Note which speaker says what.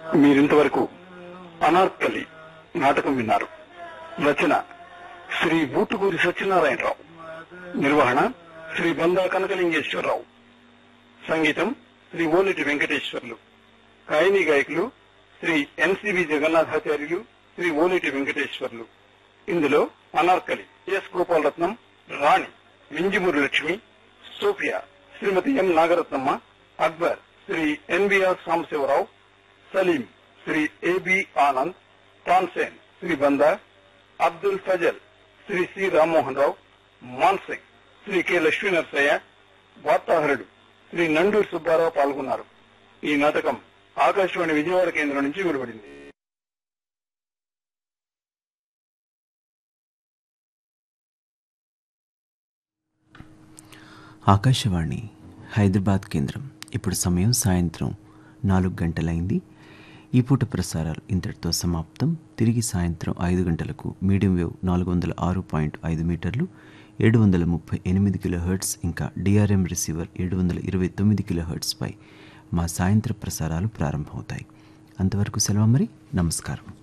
Speaker 1: మీరింతవరకు అనార్కలి నాటకం విన్నారు రచన శ్రీ బూటుకూరి సత్యనారాయణరావు నిర్వహణ శ్రీ బందా కనకలింగేశ్వరరావు సంగీతం శ్రీ ఓలిటి వెంకటేశ్వర్లు గాయని గాయకులు శ్రీ ఎన్సిబి జగన్నాథాచార్యులు శ్రీ ఓలిటి వెంకటేశ్వర్లు ఇందులో Anarkali S Gopalaratnam Rani Minjimuri Lakshmi Sophia Shrimati M Nagaratnamma Akbar Shri NBR Sambasivarao Salim Shri AB Anand Tansen Shri Banda Abdul Fazal Shri C Rammohan Rao Mansingh Shri K Lakshmi Narasaiah వార్తాహరుడు శ్రీ నండూరు సుబ్బారావు పాల్గొన్నారు ఈ నాటకం ఆకాశవాణి విజయవాడ కేంద్రం నుంచి వెలువడింది
Speaker 2: ఆకాశవాణి హైదరాబాద్ కేంద్రం ఇప్పుడు సమయం సాయంత్రం నాలుగు గంటలైంది ఈ పూట ప్రసారాలు ఇంతటితో సమాప్తం తిరిగి సాయంత్రం ఐదు గంటలకు మీడియం వేవ్ నాలుగు వందల ఆరు పాయింట్ ఐదు మీటర్లు ఏడు వందల ముప్పై ఎనిమిది కిలో హెర్ట్స్ ఇంకా డిఆర్ఎం రిసీవర్ ఏడు వందల ఇరవై తొమ్మిది కిలో హెర్ట్స్పై మా సాయంత్ర ప్రసారాలు ప్రారంభమవుతాయి అంతవరకు సెలవు మరి నమస్కారం